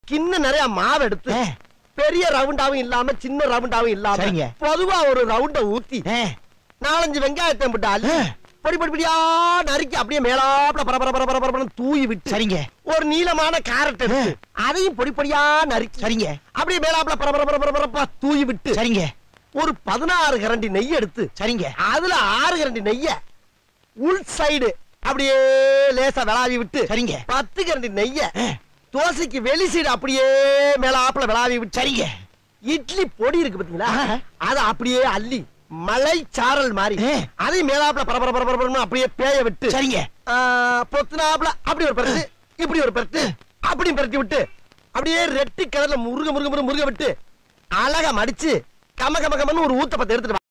கிண்ண நிறைய மாவு எடுத்து ஆ. பெரிய ரவுண்டாவும் இல்லாம சின்ன ரவுண்டாவும் இல்லாம சரிங்க. பொதுவா ஒரு ரவுண்ட ஊத்தி ஆ, நாலஞ்சு வெங்காயத்தை போட்டு அள்ளி ஆ. பொடி பொடி பொடியா நறுக்கி அப்படியே மேலாப்ல பர பர பர பர பரபரன்னு தூவி விட்டு சரிங்க ஒரு நீளமான கேரட் எடுத்து அதையும் பொடி பொடியா நறுக்கி சரிங்க அப்படியே மேலாப்ல பர பர பர பர பரப்பா தூவி விட்டு சரிங்க ஒரு பதினாறு கரண்டி நெய் எடுத்து சரிங்க அதுல ஆறு கரண்டி நெய்ய உள் சைடு அப்படியே லேசா விளாவி விட்டு சரிங்க பத்து கரண்டி நெய்ய ஆ, தோசைக்கு வெளி சைடு அப்படியே மேல ஆப்புல விளாவி விட்டு சரிங்க இட்லி பொடி இருக்கு பாத்தீங்களா ஆ. அத அப்படியே அள்ளி மலை சாரல் மாதிரி ஆ. அதையும் மேலாப்புல பரபர பரபர பரபரன்னு அப்படியே பேய விட்டு சரிங்க ஆ, பொத்துனாப்புல அப்படி ஒரு பரட்டு இப்படி ஒரு பரட்டு அப்படி பரட்டி விட்டு அப்படியே ரெட்டி கலர்ல முருக முருக முருக முருக விட்டு அழகா மடிச்சு கம கம கமன்னு ஒரு ஊத்தப்பத்தை எடுத்துட்டு வா.